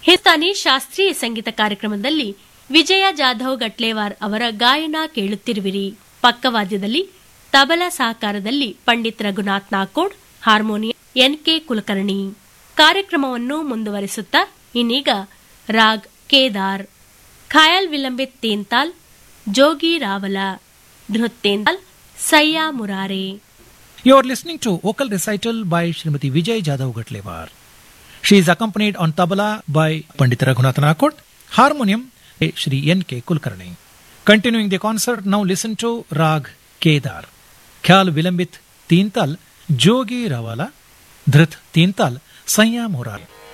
ಹಿಂದೂಸ್ತಾನಿ ಶಾಸ್ತ್ರೀಯ ಸಂಗೀತ ಕಾರ್ಯಕ್ರಮದಲ್ಲಿ ವಿಜಯ ಜಾಧವ್ ಗಟ್ಲೇವಾರ್ ಅವರ ಗಾಯನ ಕೇಳುತ್ತಿರುವಿರಿ ಪಕ್ಕವಾದ್ಯದಲ್ಲಿ ತಬಲಾ ಸಹಕಾರದಲ್ಲಿ ಪಂಡಿತ್ ರಘುನಾಥ್ ನಾಕೋಡ್ ಹಾರ್ಮೋನಿಯಂ ಎನ್ಕೆ ಕುಲಕರ್ಣಿ ಕಾರ್ಯಕ್ರಮವನ್ನು ಮುಂದುವರಿಸುತ್ತಾ ಇನ್ನೀಗ ರಾಗ್ ಕೇದಾರ್ ಖಯಾಲ್ ವಿಲಂಬಿತ್ ತೇಂತಾಲ್ ಜೋಗಿ ರಾವಲ ಧೃತ್ ತೇಂತಾಲ್ ಸಯ್ಯಾ ಮುರಾರೆ You are listening to vocal recital by Srimati Vijay Jadhav Gatlewar. She is accompanied on tabla by Pandit Raghunath Nakot, harmonium by Shri N. K. Kulkarni. Continuing the concert, now listen to Rag Kedar, Khyal Vilambit Teental, Jogi Ravala, Dhrit Teental, Sanya Moral.